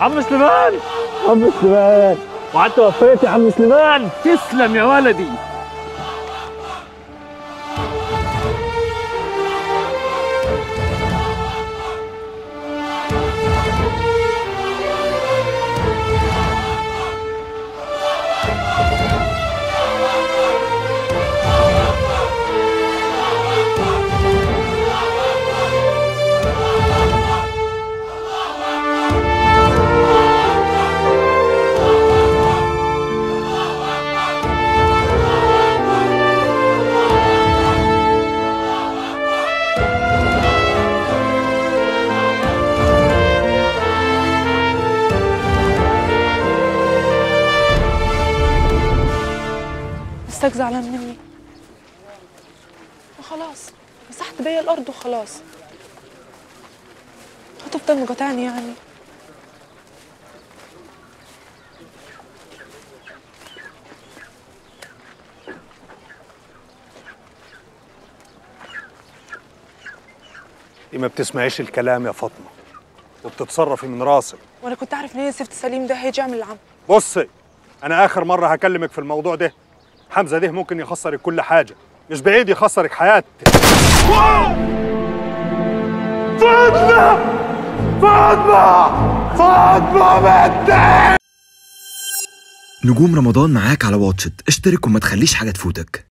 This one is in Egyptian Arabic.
عم سليمان عم سليمان وعدت وفيت يا عم سليمان تسلم يا ولدي بستك زعلان مني وخلاص مسحت بيا الارض وخلاص هتفضل مقاطعني يعني دي ما بتسمعيش الكلام يا فاطمه وبتتصرفي من راسك وانا كنت اعرف منين سيفت سليم ده هيجي يعمل العم بصي انا اخر مره هكلمك في الموضوع ده حمزه ده ممكن يخسرك كل حاجه مش بعيد يخسرك حياتك فاطمه فاطمه فاطمه بنتي نجوم رمضان معاك على واتشت اشترك وما تخليش حاجة تفوتك